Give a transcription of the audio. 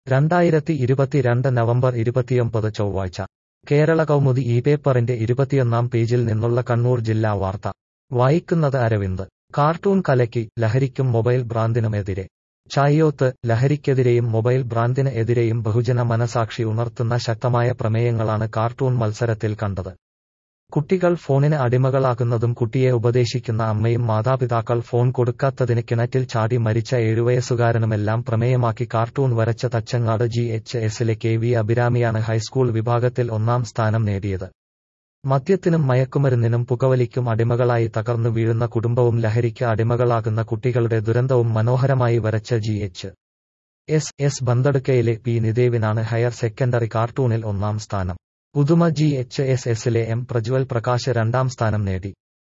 രണ്ടായിരത്തി ഇരുപത്തിരണ്ട് നവംബർ ഇരുപത്തിയൊമ്പത് ചൊവ്വാഴ്ച കേരള കൗമുദി ഈ പേപ്പറിന്റെ ഇരുപത്തിയൊന്നാം പേജിൽ നിന്നുള്ള കണ്ണൂർ ജില്ലാ വാർത്ത വായിക്കുന്നത് അരവിന്ദ് കാർട്ടൂൺ കലയ്ക്ക് ലഹരിക്കും മൊബൈൽ ഭ്രാന്തിനും എതിരെ ചായ്യോത്ത് ലഹരിക്കെതിരെയും മൊബൈൽ ഭ്രാന്തിന് എതിരെയും ബഹുജന മനസാക്ഷി ഉണർത്തുന്ന ശക്തമായ പ്രമേയങ്ങളാണ് കാർട്ടൂൺ മത്സരത്തിൽ കണ്ടത് കുട്ടികൾ ഫോണിന് അടിമകളാകുന്നതും കുട്ടിയെ ഉപദേശിക്കുന്ന അമ്മയും മാതാപിതാക്കൾ ഫോൺ കൊടുക്കാത്തതിന് കിണറ്റിൽ ചാടി മരിച്ച ഏഴുവയസ്സുകാരനുമെല്ലാം പ്രമേയമാക്കി കാർട്ടൂൺ വരച്ച തച്ചങ്ങാട് ജി എച്ച് എസിലെ കെ വി അഭിരാമിയാണ് ഹൈസ്കൂൾ വിഭാഗത്തിൽ ഒന്നാം സ്ഥാനം നേടിയത് മദ്യത്തിനും മയക്കുമരുന്നിനും പുകവലിക്കും അടിമകളായി തകർന്നു വീഴുന്ന കുടുംബവും ലഹരിക്ക് അടിമകളാകുന്ന കുട്ടികളുടെ ദുരന്തവും മനോഹരമായി വരച്ച ജി എച്ച് എസ് എസ് ബന്തടുക്കയിലെ പി നിദേവിനാണ് ഹയർ സെക്കൻഡറി കാർട്ടൂണിൽ ഒന്നാം സ്ഥാനം പുതുമ ജി എച്ച് എസ് എസിലെ എം പ്രജ്വൽ പ്രകാശ് രണ്ടാം സ്ഥാനം നേടി